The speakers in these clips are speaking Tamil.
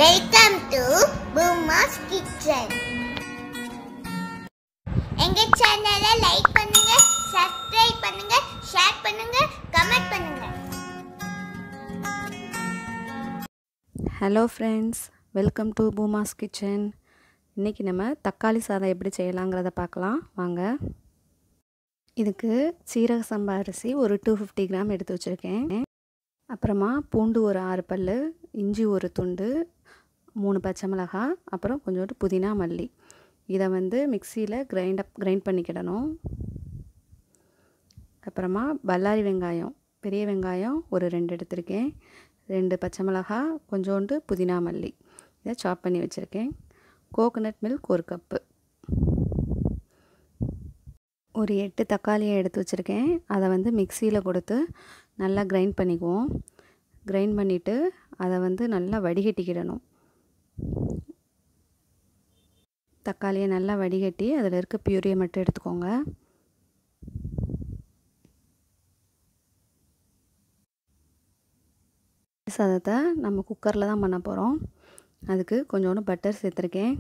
வெல்கம் டு பூமாஸ் கிச்சன் எங்க சேனலை லைக் பண்ணுங்க சப்ஸ்கிரைப் பண்ணுங்க ஷேர் பண்ணுங்க கமெண்ட் பண்ணுங்க hello friends welcome to Poomas kitchen இன்றைக்கி நம்ம தக்காளி சாதம் எப்படி செய்யலாங்கிறத பார்க்கலாம் வாங்க இதுக்கு சீரக சம்பா அரிசி ஒரு டூ ஃபிஃப்டி கிராம் எடுத்து வச்சுருக்கேன் அப்புறமா பூண்டு ஒரு ஆறு பல் இஞ்சி ஒரு துண்டு மூணு பச்சை மிளகாய் அப்புறம் கொஞ்சோண்டு புதினா மல்லி இதை வந்து மிக்சியில் கிரைண்ட் அப் கிரைண்ட் பண்ணிக்கிடணும் அப்புறமா பல்லாரி வெங்காயம் பெரிய வெங்காயம் ஒரு ரெண்டு எடுத்திருக்கேன் ரெண்டு பச்சை மிளகாய் கொஞ்சோண்டு புதினா மல்லி இதை சாப் பண்ணி வச்சுருக்கேன் கோகோனட் மில்க் ஒரு கப்பு ஒரு எட்டு தக்காளியை எடுத்து வச்சுருக்கேன் அதை வந்து மிக்சியில் கொடுத்து நல்லா கிரைண்ட் பண்ணிக்குவோம் கிரைண்ட் பண்ணிவிட்டு அதை வந்து நல்லா வடிகட்டிக்கிடணும் தக்காளியை நல்லா வடிகட்டி அதில் இருக்க பியூரியை மட்டும் எடுத்துக்கோங்க சாதத்தை நம்ம குக்கரில் தான் பண்ண போகிறோம் அதுக்கு கொஞ்சோண்டு பட்டர் சேர்த்துருக்கேன்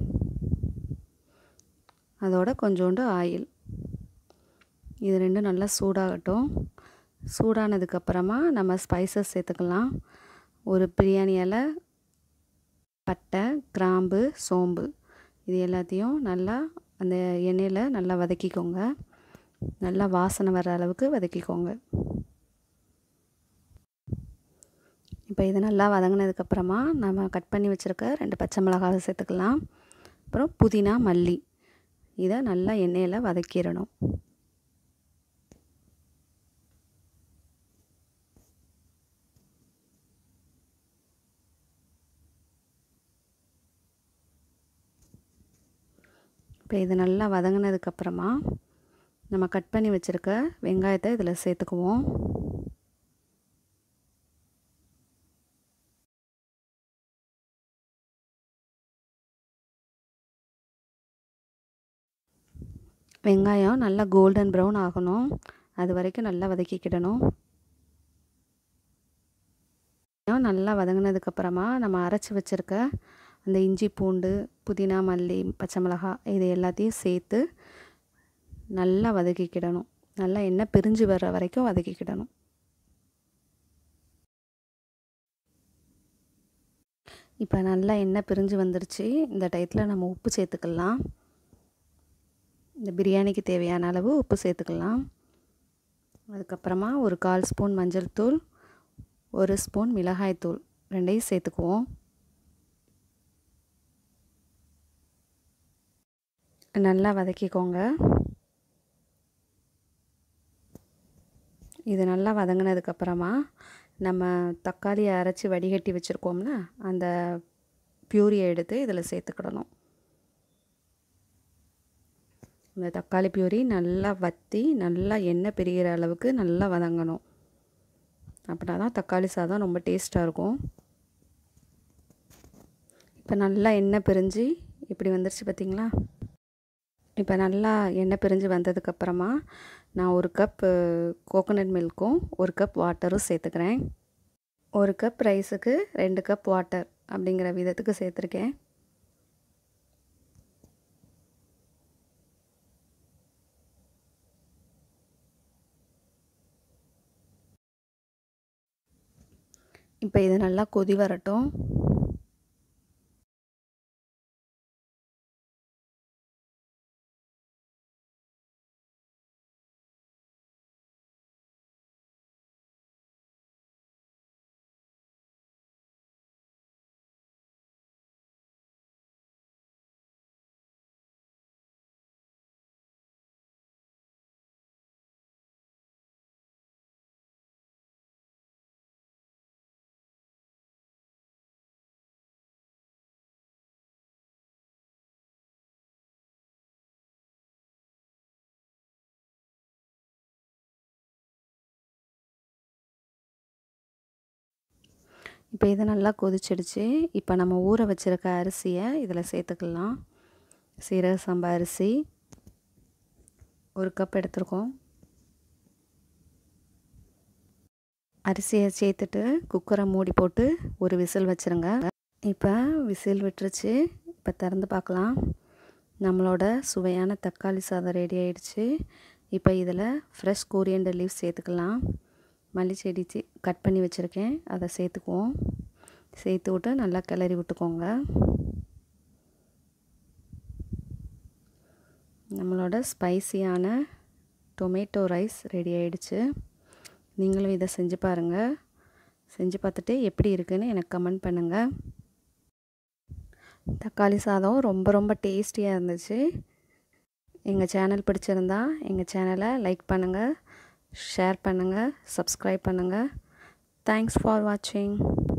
அதோட கொஞ்சோண்டு ஆயில் இது ரெண்டும் நல்லா சூடாகட்டும் சூடானதுக்கப்புறமா நம்ம ஸ்பைசஸ் சேர்த்துக்கலாம் ஒரு பிரியாணி இலை பட்டை கிராம்பு சோம்பு இது எல்லாத்தையும் நல்லா அந்த எண்ணெயில் நல்லா வதக்கிக்கோங்க நல்லா வாசனை வர அளவுக்கு வதக்கிக்கோங்க இப்போ இது நல்லா வதங்கினதுக்கப்புறமா நம்ம கட் பண்ணி வச்சுருக்க ரெண்டு பச்சை மிளகாவை சேர்த்துக்கலாம் அப்புறம் புதினா மல்லி இதை நல்லா எண்ணெயில் வதக்கிடணும் இப்போ இது நல்லா வதங்கினதுக்கப்புறமா நம்ம கட் பண்ணி வச்சுருக்க வெங்காயத்தை இதில் சேர்த்துக்குவோம் வெங்காயம் நல்லா கோல்டன் ப்ரௌன் ஆகணும் அது வரைக்கும் நல்லா வதக்கிக்கிடணும் நல்லா வதங்கினதுக்கப்புறமா நம்ம அரைச்சி வச்சுருக்க அந்த இஞ்சி பூண்டு புதினா மல்லி பச்சை மிளகாய் இது எல்லாத்தையும் சேர்த்து நல்லா வதக்கிக்கிடணும் நல்லா எண்ணெய் பிரிஞ்சு வர்ற வரைக்கும் வதக்கிக்கிடணும் இப்போ நல்லா எண்ணெய் பிரிஞ்சு வந்துருச்சு இந்த டயத்தில் நம்ம உப்பு சேர்த்துக்கலாம் இந்த பிரியாணிக்கு தேவையான அளவு உப்பு சேர்த்துக்கலாம் அதுக்கப்புறமா ஒரு கால் ஸ்பூன் மஞ்சள் தூள் ஒரு ஸ்பூன் மிளகாய் தூள் ரெண்டையும் சேர்த்துக்குவோம் நல்லா வதக்கிக்கோங்க இது நல்லா வதங்கினதுக்கப்புறமா நம்ம தக்காளியை அரைச்சி வடிகட்டி வச்சுருக்கோம்ல அந்த பியூரியை எடுத்து இதில் சேர்த்துக்கிடணும் இந்த தக்காளி பியூரி நல்லா வற்றி நல்லா எண்ணெய் பிரிகிற அளவுக்கு நல்லா வதங்கணும் அப்படின்னா தான் தக்காளி சாதம் ரொம்ப டேஸ்ட்டாக இருக்கும் இப்போ நல்லா எண்ணெய் பிரிஞ்சு இப்படி வந்துருச்சு பார்த்திங்களா இப்போ நல்லா எண்ணெய் பிரிஞ்சு வந்ததுக்கப்புறமா நான் ஒரு கப் கோகோனட் மில்க்கும் ஒரு கப் வாட்டரும் சேர்த்துக்கிறேன் ஒரு கப் ரைஸுக்கு ரெண்டு கப் வாட்டர் அப்படிங்கிற விதத்துக்கு சேர்த்துருக்கேன் இப்போ இது நல்லா கொதி வரட்டும் இப்போ இது நல்லா கொதிச்சிடுச்சு இப்போ நம்ம ஊற வச்சுருக்க அரிசியை இதில் சேர்த்துக்கலாம் சீரக சம்பா அரிசி ஒரு கப் எடுத்துருக்கோம் அரிசியை சேர்த்துட்டு குக்கரை மூடி போட்டு ஒரு விசில் வச்சுருங்க இப்போ விசில் விட்டுருச்சு இப்போ திறந்து பார்க்கலாம் நம்மளோட சுவையான தக்காளி சாதம் ரெடி ஆயிடுச்சு இப்போ இதில் ஃப்ரெஷ் கோரியண்டர் லீவ் சேர்த்துக்கலாம் மல்லி செடி சி கட் பண்ணி வச்சுருக்கேன் அதை சேர்த்துக்குவோம் சேர்த்து விட்டு நல்லா கிளறி விட்டுக்கோங்க நம்மளோட ஸ்பைசியான டொமேட்டோ ரைஸ் ரெடி ஆயிடுச்சு நீங்களும் இதை செஞ்சு பாருங்கள் செஞ்சு பார்த்துட்டு எப்படி இருக்குன்னு எனக்கு கமெண்ட் பண்ணுங்கள் தக்காளி சாதம் ரொம்ப ரொம்ப டேஸ்டியாக இருந்துச்சு எங்கள் சேனல் பிடிச்சிருந்தா எங்கள் சேனலை லைக் பண்ணுங்கள் ஷேர் பண்ணுங்கள் சப்ஸ்கிரைப் பண்ணுங்கள் தேங்க்ஸ் ஃபார் வாட்சிங்